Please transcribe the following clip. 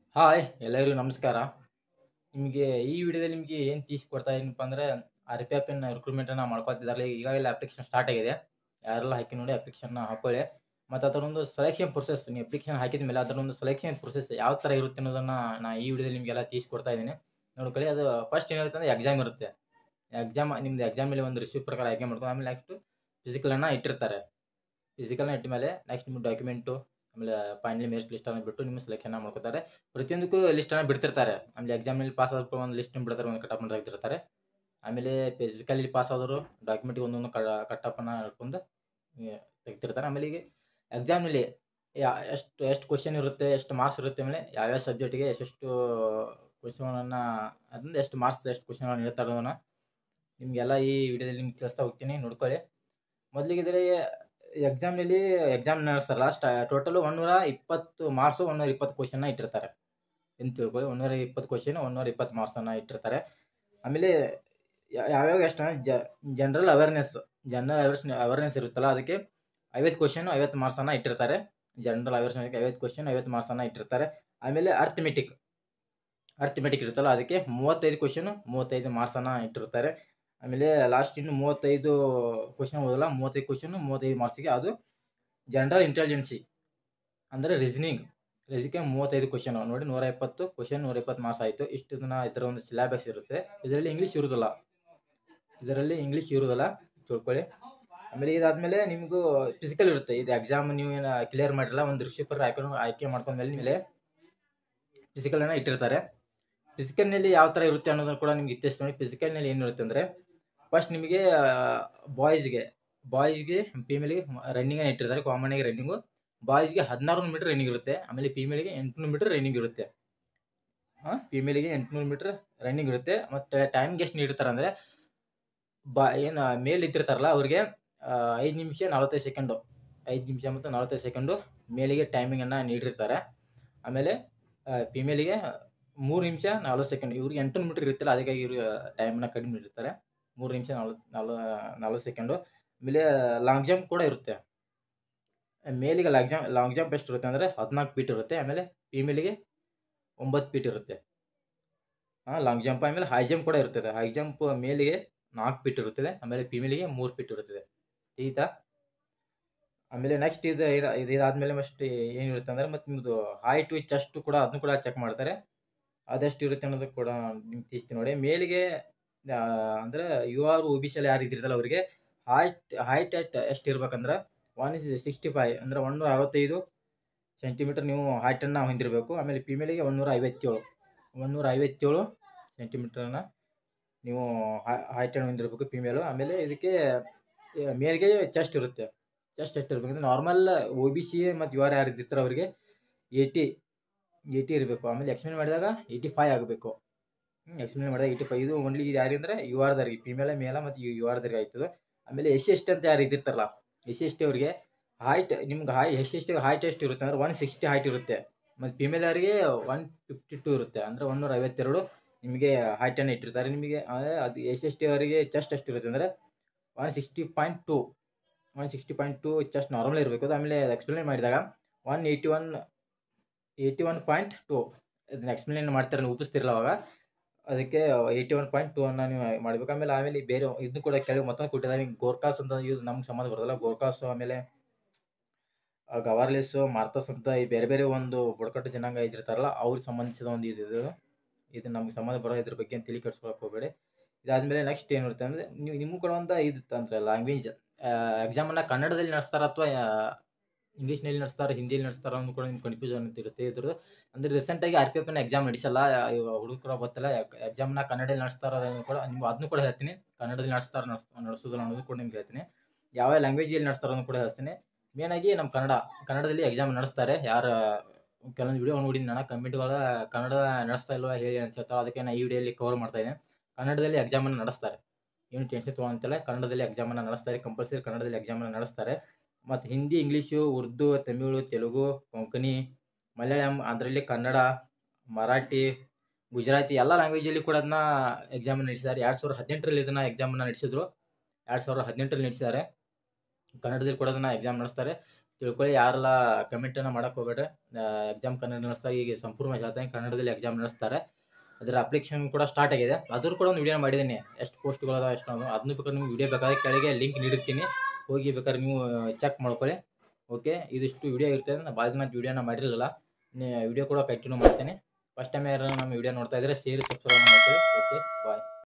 hi ಎಲ್ಲರಿಗೂ ನಮಸ್ಕಾರ ನಿಮಗೆ ಈ ವಿಡಿಯೋದಲ್ಲಿ ನಿಮಗೆ ಏನು ತಿಳಿಸ್ಕೊಡ್ತಾ ಏನಪ್ಪ ಅಂದರೆ ಆರ್ ಪಿ ಎಫ್ ಎನ್ ರಿಕ್ರೂಟ್ಮೆಂಟನ್ನು ಮಾಡ್ಕೊತಿದ್ದಾರೆ ಈಗಾಗಲೇ ಅಪ್ಲಿಕೇಶನ್ ಸ್ಟಾರ್ಟ್ ಆಗಿದೆ ಯಾರೆಲ್ಲ ಹಾಕಿ ನೋಡಿ ಅಪ್ಲಿಕೇಶನ್ನ ಹಾಕೊಳ್ಳಿ ಮತ್ತು ಅದರೊಂದು ಸೆಲೆಕ್ಷನ್ ಪ್ರೊಸೆಸ್ ನೀವು ಅಪ್ಲಿಕೇಶನ್ ಹಾಕಿದ ಮೇಲೆ ಅದರೊಂದು ಸೆಲೆಕ್ಷನ್ ಪ್ರೊಸೆಸ್ ಯಾವ ಥರ ಇರುತ್ತೆ ಅನ್ನೋದನ್ನು ನಾ ಈ ವಿಡಿಯೋದಲ್ಲಿ ನಿಮಗೆಲ್ಲ ತಿಳಿಸ್ಕೊಡ್ತಾ ಇದ್ದೀನಿ ನೋಡ್ಕೊಳ್ಳಿ ಅದು ಫಸ್ಟ್ ಏನಿರುತ್ತೆ ಅಂದರೆ ಎಕ್ಸಾಮ್ ಇರುತ್ತೆ ಎಕ್ಸಾಮ್ ನಿಮ್ದು ಎಕ್ಸಾಮಲ್ಲಿ ಒಂದು ರಿಸೀವ್ ಪ್ರಕಾರ ಎಕ್ಸಾಮ್ ಮಾಡ್ಕೊಂಡು ಆಮೇಲೆ ನೆಕ್ಸ್ಟು ಫಿಸಿಕಲನ್ನು ಇಟ್ಟಿರ್ತಾರೆ ಫಿಸಿಕಲ್ನ ಇಟ್ಟ ಮೇಲೆ ನೆಕ್ಸ್ಟ್ ನಿಮ್ಮ ಡಾಕ್ಯುಮೆಂಟು ಆಮೇಲೆ ಫೈನಲಿ ಮೆರಿಟ್ ಲಿಸ್ಟನ್ನು ಬಿಟ್ಟು ನಿಮ್ಮ ಸೆಲೆಕ್ಷನ್ ಮಾಡ್ಕೊತಾರೆ ಪ್ರತಿಯೊಂದಕ್ಕೂ ಲಿಸ್ಟನ್ನು ಬಿಡ್ತಿರ್ತಾರೆ ಆಮೇಲೆ ಎಕ್ಸಾಮಲ್ಲಿ ಪಾಸ್ ಆದ ಒಂದು ಲಿಸ್ಟ್ ಬಿಡ್ತಾರೆ ಒಂದು ಕಟಪ್ ತೆಗೆದಿರ್ತಾರೆ ಆಮೇಲೆ ಫಿಸಿಕಲಿ ಪಾಸ್ ಆದವರು ಡಾಕ್ಯುಮೆಂಟಿಗೆ ಒಂದೊಂದು ಕಡ ಕಟ್ಟಪ್ಪನ್ನು ಹಿಡ್ಕೊಂಡು ಏ, ತೆಗ್ದಿರ್ತಾರೆ ಆಮೇಲೆ ಈಗ ಎಕ್ಸಾಮ್ನಲ್ಲಿ ಯಾ ಎಷ್ಟು ಎಷ್ಟು ಕ್ವಶನ್ ಇರುತ್ತೆ ಎಷ್ಟು ಮಾರ್ಕ್ಸ್ ಇರುತ್ತೆ ಆಮೇಲೆ ಯಾವ್ಯಾವ ಸಬ್ಜೆಕ್ಟಿಗೆ ಎಷ್ಟೆಷ್ಟು ಕ್ವಶನ್ಗಳನ್ನು ಅದರಿಂದ ಎಷ್ಟು ಮಾರ್ಕ್ಸ್ ಎಷ್ಟು ಕ್ವಶನ್ಗಳನ್ನು ನೀಡ್ತಾರೆ ಅನ್ನೋದನ್ನ ನಿಮಗೆಲ್ಲ ಈ ವಿಡಿಯೋದಲ್ಲಿ ನಿಮ್ಗೆ ತಿಳಿಸ್ತಾ ಹೋಗ್ತೀನಿ ನೋಡ್ಕೊಳ್ಳಿ ಮೊದಲಿಗೆ ಇದರಲ್ಲಿ ಎಕ್ಸಾಮ್ನಲ್ಲಿ ಎಕ್ಸಾಮ್ ನಡೆಸ್ತಾರಲ್ಲ ಸ್ಟ ಟೋಟಲು ಒಂದೂರ ಇಪ್ಪತ್ತು ಮಾರ್ಕ್ಸು ಒಂದೂರ ಇಪ್ಪತ್ತು ಕ್ವಶನ್ನ ಇಟ್ಟಿರ್ತಾರೆ ಎಂದು ತಿಳ್ಕೊಳ್ಳಿ ಒಂದೂರ ಇಪ್ಪತ್ತು ಕ್ವಶನ್ ಒಂದೂರ ಇಪ್ಪತ್ತು ಮಾರ್ಕ್ಸನ್ನು ಇಟ್ಟಿರ್ತಾರೆ ಆಮೇಲೆ ಯಾ- ಯಾವ್ಯಾವ ಎಷ್ಟು ಜ general awareness general awares awareness ಇರುತ್ತಲ್ಲ ಅದಕ್ಕೆ ಐವತ್ತು ಕ್ವಶನ್ ಐವತ್ತು ಮಾರ್ಕ್ಸನ್ನು ಇಟ್ಟಿರ್ತಾರೆ ಜನರಲ್ ಅವೇರ್ನೆಸ್ಗೆ ಐವತ್ತು ಕ್ವಶನ್ ಐವತ್ತು ಮಾರ್ಕ್ಸನ್ನು ಇಟ್ಟಿರ್ತಾರೆ ಆಮೇಲೆ ಅರ್ಥಮೆಟಿಕ್ ಅರ್ಥಮೆಟಿಕ್ ಇರುತ್ತಲ್ಲ ಅದಕ್ಕೆ ಮೂವತ್ತೈದು ಕ್ವಶನು ಮೂವತ್ತೈದು ಮಾರ್ಕ್ಸನ್ನು ಇಟ್ಟಿರ್ತಾರೆ ಆಮೇಲೆ ಲಾಸ್ಟ್ ಇನ್ನು ಮೂವತ್ತೈದು ಕ್ವಶನ್ ಓದಲ್ಲ ಮೂವತ್ತೈದು ಕ್ವಶನು ಮೂವತ್ತೈದು ಮಾರ್ಕ್ಸಿಗೆ ಅದು ಜನರಲ್ ಇಂಟೆಲಿಜೆನ್ಸಿ ಅಂದರೆ ರೀಸನಿಂಗ್ ರೀಸನಿಂಗ್ಗೆ ಮೂವತ್ತೈದು ಕ್ವಶನ್ ನೋಡಿ ನೂರ ಇಪ್ಪತ್ತು ಕ್ವಶನ್ ನೂರ ಇಪ್ಪತ್ತು ಮಾರ್ಕ್ಸ್ ಆಯಿತು ಇಷ್ಟು ದಿನ ಇದರ ಒಂದು ಸಿಲೆಬಸ್ ಇರುತ್ತೆ ಇದರಲ್ಲಿ ಇಂಗ್ಲೀಷ್ ಇರೋದಿಲ್ಲ ಇದರಲ್ಲಿ ಇಂಗ್ಲೀಷ್ ಇರೋದಿಲ್ಲ ತಿಳ್ಕೊಳ್ಳಿ ಆಮೇಲೆ ಇದಾದಮೇಲೆ ನಿಮಗೂ ಫಿಸಿಕಲ್ ಇರುತ್ತೆ ಇದು ಎಕ್ಸಾಮ್ ನೀವು ಏನು ಕ್ಲಿಯರ್ ಮಾಡಿರಲ್ಲ ಒಂದು ರಿಸಿಪರ್ ಆಯ್ಕೊಂಡು ಆಯ್ಕೆ ಮಾಡ್ಕೊಂಡ್ಮೇಲೆ ಮೇಲೆ ಫಿಸಿಕಲನ್ನು ಇಟ್ಟಿರ್ತಾರೆ ಫಿಸಿಕಲ್ನಲ್ಲಿ ಯಾವ ಥರ ಇರುತ್ತೆ ಅನ್ನೋದನ್ನು ಕೂಡ ನಿಮ್ಗೆ ಇತ್ತೀಸ್ ನೋಡಿ ಫಿಸಿಕಲ್ನಲ್ಲಿ ಏನಿರುತ್ತೆ ಅಂದರೆ ಫಸ್ಟ್ ನಿಮಗೆ ಬಾಯ್ಸ್ಗೆ ಬಾಯ್ಸ್ಗೆ ಫೀಮೇಲಿಗೆ ರನ್ನಿಂಗನ್ನು ಇಟ್ಟಿರ್ತಾರೆ ಕಾಮನ್ನಾಗಿ ರನ್ನಿಂಗು ಬಾಯ್ಸ್ಗೆ ಹದಿನಾರು ಮೀಟ್ರ್ ರನ್ನಿಂಗ್ ಇರುತ್ತೆ ಆಮೇಲೆ ಫೀಮೇಲಿಗೆ ಎಂಟುನೂರು ಮೀಟ್ರ್ ರನ್ನಿಂಗ್ ಇರುತ್ತೆ ಹಾಂ ಫೀಮೇಲಿಗೆ ಎಂಟುನೂರು ಮೀಟ್ರ್ ರನ್ನಿಂಗ್ ಇರುತ್ತೆ ಮತ್ತು ಟೈಮ್ಗೆ ಎಷ್ಟು ನೀಡಿರ್ತಾರೆ ಅಂದರೆ ಬಾ ಏನು ಮೇಲ್ ಇದ್ದಿರ್ತಾರಲ್ಲ ಅವ್ರಿಗೆ ಐದು ನಿಮಿಷ ನಲವತ್ತೈದು ಸೆಕೆಂಡು ಐದು ನಿಮಿಷ ಮತ್ತು ನಲವತ್ತೈದು ಸೆಕೆಂಡು ಮೇಲಿಗೆ ಟೈಮಿಂಗನ್ನು ನೀಡಿರ್ತಾರೆ ಆಮೇಲೆ ಫಿಮೇಲಿಗೆ ಮೂರು ನಿಮಿಷ ನಲ್ವತ್ತು ಸೆಕೆಂಡ್ ಇವ್ರಿಗೆ ಎಂಟು ಮೀಟ್ರ್ ಇರುತ್ತಲ್ಲ ಅದಕ್ಕಾಗಿ ಇವರು ಟೈಮನ್ನ ಕಡಿಮೆ ಇರ್ತಾರೆ ಮೂರು ನಿಮಿಷ ನಲ್ವತ್ತು ನಲ್ವ ನಲ್ವತ್ತು ಸೆಕೆಂಡು ಆಮೇಲೆ ಲಾಂಗ್ ಜಂಪ್ ಕೂಡ ಇರುತ್ತೆ ಮೇಲಿಗೆ ಲಾಂಗ್ ಜಂಪ್ ಲಾಂಗ್ ಜಂಪ್ ಎಷ್ಟು ಇರುತ್ತೆ ಅಂದರೆ ಹದಿನಾಲ್ಕು ಫೀಟ್ ಇರುತ್ತೆ ಆಮೇಲೆ ಫೀಮೇಲಿಗೆ ಒಂಬತ್ತು ಫೀಟ್ ಇರುತ್ತೆ ಹಾಂ ಲಾಂಗ್ ಜಂಪ್ ಆಮೇಲೆ ಹೈ ಜಂಪ್ ಕೂಡ ಇರ್ತದೆ ಹೈ ಜಂಪ್ ಮೇಲಿಗೆ ನಾಲ್ಕು ಫೀಟ್ ಇರುತ್ತದೆ ಆಮೇಲೆ ಫಿಮೇಲಿಗೆ ಮೂರು ಫೀಟ್ ಇರುತ್ತದೆ ಈತ ಆಮೇಲೆ ನೆಕ್ಸ್ಟ್ ಇದು ಇದು- ಇದು ಇದಾದಮೇಲೆ ಮಸ್ಟ್ ಏನಿರುತ್ತೆ ಅಂದರೆ ಮತ್ತು ನಿಮ್ಮದು ಹೈಟ್ ವಿತ್ ಚೆಸ್ಟ್ ಕೂಡ ಅದನ್ನು ಕೂಡ ಚೆಕ್ ಮಾಡ್ತಾರೆ ಅದೆಷ್ಟು ಇರುತ್ತೆ ಅನ್ನೋದು ಕೂಡ ನಿಮ್ಗೆ ತಿಳಿಸ್ತೀನಿ ನೋಡಿ ಮೇಲಿಗೆ ಅಂದರೆ ಯು ಆರ್ ಒ ಬಿ ಸಿಯಲ್ಲಿ ಯಾರು ಇದ್ದಿರ್ತಲ್ಲ ಅವರಿಗೆ ಹೈಟ್ ಹೈಟ್ ಎಟ್ ಎಷ್ಟು ಇರ್ಬೇಕಂದ್ರೆ ಒನ್ ಇಸ್ ಸಿಕ್ಸ್ಟಿ ಫೈವ್ ಅಂದರೆ ಒನ್ನೂರ ಅರವತ್ತೈದು ಸೆಂಟಿಮೀಟರ್ ನೀವು ಹೈಟನ್ನು ಹೊಂದಿರಬೇಕು ಆಮೇಲೆ ಫಿಮೇಲಿಗೆ ಒಂದೂರ ಐವತ್ತೇಳು ಒಂದೂರ ಐವತ್ತೇಳು ಸೆಂಟಿಮೀಟರನ್ನ ನೀವು ಹೈಟನ್ನು ಹೊಂದಿರಬೇಕು ಫಿಮೇಲು ಆಮೇಲೆ ಇದಕ್ಕೆ ಆ, ಮೇಲ್ಗೆ ಚೆಸ್ಟ್ ಇರುತ್ತೆ ಚೆಸ್ಟ್ ಎಷ್ಟು ಇರಬೇಕಂದ್ರೆ ನಾರ್ಮಲ್ ಒ ಬಿ ಸಿ ಮತ್ತು ಯು ಆರ್ ಯಾರು ಇದ್ದಿರ್ತಾರೆ ಅವರಿಗೆ ಏಯ್ಟಿ ಏಯ್ಟಿ ಇರಬೇಕು ಆಮೇಲೆ ಎಕ್ಸ್ಪ್ಲೇನ್ ಮಾಡಿದಾಗ ಏಯ್ಟಿ ಫೈವ್ ಆಗಬೇಕು ಎಕ್ಸ್ಪ್ಲೇನ್ ಮಾಡಿದಾಗ ಏಯ್ಟಿ ಫೈವ್ ಇದು ಓನ್ಲಿ ಇದು ಯಾರಿಂದ್ರೆ ಯು ಆರ್ದವ್ರಿಗೆ ಫಿಮೇಲ ಮೇಲ ಮತ್ತು ಯು ಆರ್ದವ್ರಿಗೆ ಆಯ್ತದೆ ಆಮೇಲೆ ಎಸ್ ಸಿ ಎಸ್ ಅಂತ ಯಾರು ಇದ್ದಿರ್ತಾರಲ್ಲ ಎಸ್ ಸಿ ಎಸ್ ಟಿ ಅವರಿಗೆ ಹೈಟ್ ನಿಮ್ಗೆ ಹೈ ಎಸ್ ಸಿ ಎಸ್ ಟಿಗೆ ಹೈಟ್ ಎಷ್ಟು ಇರುತ್ತೆ ಅಂದ್ರೆ ಒನ್ ಸಿಕ್ಸ್ಟಿ ಹೈಟ್ ಇರುತ್ತೆ ಮತ್ತು ಫಿಮೇಲ್ ಅವರಿಗೆ ಒನ್ ಫಿಫ್ಟಿ ಟು ಇರುತ್ತೆ ಅಂದರೆ ಒಂದೂರ ಐವತ್ತೆರಡು ನಿಮಗೆ ಹೈಟನ್ನು ಇಟ್ಟಿರ್ತಾರೆ ನಿಮಗೆ ಅಂದರೆ ಅದು ಎಸ್ ಎಸ್ ಟಿ ಅವರಿಗೆ ಚೆಸ್ಟ್ ಎಷ್ಟು ಇರುತ್ತೆ ಅಂದರೆ one sixty point two one sixty point two chest normal ಇರಬೇಕು ಅದು ಆಮೇಲೆ ಎಕ್ಸ್ಪ್ಲೇನ್ ಮಾಡಿದಾಗ one eighty one eighty one point two ಇದನ್ನ ಎಕ್ಸ್ಪ್ಲೇನ್ ಮಾಡ್ತಾರೆ ನೀವು ಉಪಿಸ್ತಿರಲ್ಲ ಅವಾಗ ಅದಕ್ಕೆ ಏಯ್ಟಿ ಒನ್ ಪಾಯಿಂಟ್ ಟೂ ಅನ್ನ ನೀವು ಮಾಡಬೇಕು ಆಮೇಲೆ ಆಮೇಲೆ ಬೇರೆ ಇದನ್ನು ಕೂಡ ಕೆಳಗೆ ಮತ್ತೊಂದು ಕೊಟ್ಟಿದ್ದಾರೆ ಹಿಂಗೆ ಗೋರ್ಕಾಸ್ ಅಂತ ಇದು ನಮ್ಗೆ ಸಂಬಂಧ ಬರೋದಲ್ಲ ಗೋರ್ಕಾಸು ಆಮೇಲೆ ಆ ಗವಾರ್ಲೆಸ್ಸು ಮಾರ್ತಸ್ ಅಂತ ಈ ಬೇರೆ ಬೇರೆ ಒಂದು ಬುಡಕಟ್ಟು ಜನಾಂಗ ಇದ್ದಿರ್ತಾರಲ್ಲ ಅವ್ರಿಗೆ ಸಂಬಂಧಿಸಿದ ಒಂದು ಇದು ಇದು ಇದು ನಮ್ಗೆ ಸಂಬಂಧ ಬರೋ ಇದ್ರ ಬಗ್ಗೆ ಏನು ತಲೆ ಕೆಡ್ಸ್ಕೊಳಕ್ಕೆ ಹೋಗಬೇಡಿ ಇದಾದಮೇಲೆ ನೆಕ್ಸ್ಟ್ ಏನಿರುತ್ತೆ ಅಂದರೆ ನೀವು ನಿಮಗೂ ಕೂಡ ಒಂದು ಇದು ಅಂದರೆ ಲ್ಯಾಂಗ್ವೇಜ್ ಎಕ್ಸಾಮನ್ನು ಕನ್ನಡದಲ್ಲಿ ನಡೆಸ್ತಾರ ಅಥವಾ ಇಂಗ್ಲೀಷ್ನಲ್ಲಿ ನಡೆಸ್ತಾರೆ ಹಿಂದಿಯಲ್ಲಿ ನಡೆಸ್ತಾರ ಅನ್ನೋ ಕೂಡ ನಿಮ್ಗೆ ಕನ್ಫ್ಯೂಷನ್ ಅಂತ ಇರುತ್ತೆ ಇದ್ರದ್ದು ಅಂದರೆ ರೀಸೆಂಟಾಗಿ ಆರ್ ಪಿ ಎಫ್ನ ಎಕ್ಸಾಮ್ ನಡೆಸಲ್ಲ ಹುಡುಗರು ಗೊತ್ತಿಲ್ಲ ಎಕ್ಸಾಮ್ನ ಕನ್ನಡದಲ್ಲಿ ನಡೆಸ್ತಾರ ಅದನ್ನು ಕೂಡ ನಿಮ್ಗೆ ಅದನ್ನು ಕೂಡ ಹೇಳ್ತೀನಿ ಕನ್ನಡದಲ್ಲಿ ನಡೆಸ್ತಾರೆ ನಡೆಸ್ ನಡೆಸೋದಿಲ್ಲ ಅನ್ನೋದು ಕೂಡ ನಿಮ್ಗೆ ಹೇಳ್ತೀನಿ ಯಾವ ಲ್ಯಾಂಗ್ವೇಜಲ್ಲಿ ನಡೆಸ್ತಾರೋ ಅನ್ನೋದು ಕೂಡ ಹೇಳ್ತೀನಿ ಮೇನಾಗಿ ನಮ್ಮ ಕನ್ನಡ ಕನ್ನಡದಲ್ಲಿ ಎಕ್ಸಾಮ್ ನಡೆಸ್ತಾರೆ ಯಾರು ಕೆಲವೊಂದು ವಿಡಿಯೋ ನೋಡಿದ್ದೀನಿ ನಾನು ಕಮೆಂಟ್ಗಳ ಕನ್ನಡ ನಡೆಸ್ತಾ ಇಲ್ವಾ ಹೇಳಿ ಅಂತ ಹೇಳ್ತಾರೆ ಅದಕ್ಕೆ ನಾನು ಈ ವಿಡಿಯೋಲಿ ಕವರ್ ಮಾಡ್ತಾ ಇದ್ದೀನಿ ಕನ್ನಡದಲ್ಲಿ ಎಕ್ಸಾಮನ್ನು ನಡೆಸ್ತಾರೆ ಏನು ಟೆನ್ಷನ್ ತೊಗೊಳಂತಿಲ್ಲ ಕನ್ನಡದಲ್ಲಿ ಎಕ್ಸಾಮನ್ನು ನಡೆಸ್ತಾರೆ ಕಂಪಲ್ಸರಿ ಕನ್ನಡದಲ್ಲಿ ಎಕ್ಸಾಮನ್ನು ನಡೆಸ್ತಾರೆ ಮತ್ತು ಹಿಂದಿ ಇಂಗ್ಲೀಷು ಉರ್ದು ತಮಿಳು ತೆಲುಗು ಕೊಂಕಣಿ ಮಲಯಾಳಂ ಅದರಲ್ಲಿ ಕನ್ನಡ ಮರಾಠಿ ಗುಜರಾತಿ ಎಲ್ಲ ಲ್ಯಾಂಗ್ವೇಜಲ್ಲಿ ಕೂಡ ಅದನ್ನ ಎಕ್ಸಾಮನ್ನು ನಡೆಸಿದ್ದಾರೆ ಎರಡು ಸಾವಿರದ ಹದಿನೆಂಟರಲ್ಲಿ ಇದನ್ನು ಎಕ್ಸಾಮನ್ನು ನಡೆಸಿದ್ರು ಎರಡು ಸಾವಿರದ ಹದಿನೆಂಟರಲ್ಲಿ ನಡೆಸಿದ್ದಾರೆ ಕನ್ನಡದಲ್ಲಿ ಕೂಡ ಅದನ್ನು ಎಕ್ಸಾಮ್ ನಡೆಸ್ತಾರೆ ತಿಳ್ಕೊಳ್ಳಿ ಯಾರೆಲ್ಲ ಕಮೆಂಟನ್ನು ಮಾಡಕ್ಕೆ ಹೋಗ್ಬೇಡ್ರಿ ಎಕ್ಸಾಮ್ ಕನ್ನಡ ನಡೆಸ್ತಾರೆ ಈಗ ಸಂಪೂರ್ಣವಾಗಿ ಹೇಳ್ತೀನಿ ಕನ್ನಡದಲ್ಲಿ ಎಕ್ಸಾಮ್ ನಡೆಸ್ತಾರೆ ಅದರ ಅಪ್ಲಿಕೇಶನ್ ಕೂಡ ಸ್ಟಾರ್ಟ್ ಆಗಿದೆ ಅದ್ರ ಕೂಡ ಒಂದು ವಿಡಿಯೋ ಮಾಡಿದ್ದೀನಿ ಎಷ್ಟು ಪೋಸ್ಟ್ಗಳು ಅದಾವೆ ಎಷ್ಟು ಅದಾವೆ ಅದನ್ನು ಬೇಕಾದ್ರೆ ನಿಮ್ಗೆ ವಿಡಿಯೋ ಬೇಕಾದ್ರೆ ಕೆಳಗೆ ಲಿಂಕ್ ನೀಡಿರ್ತೀನಿ ಹೋಗಿ ಬೇಕಾದ್ರೆ ನೀವು ಚೆಕ್ ಮಾಡ್ಕೊಳ್ಳಿ ಓಕೆ ಇದಿಷ್ಟು ವಿಡಿಯೋ ಇರ್ತದೆ ನಾನು ಭಾಳ ದಿನ ವಿಡಿಯೋನ ಮಾಡಿರಲಿಲ್ಲ ವಿಡಿಯೋ ಕೂಡ ಕಂಟಿನ್ಯೂ ಮಾಡ್ತೀನಿ ಫಸ್ಟ್ ಟೈಮ್ ಯಾರು ನಮ್ಮ ವಿಡಿಯೋ ನೋಡ್ತಾ ಇದ್ರೆ ಸೇರಿ ಸಬ್ಸ್ಕ್ರೈಬ್ ಮಾಡ್ಕೊಳ್ಳಿ ಓಕೆ ಬಾಯ್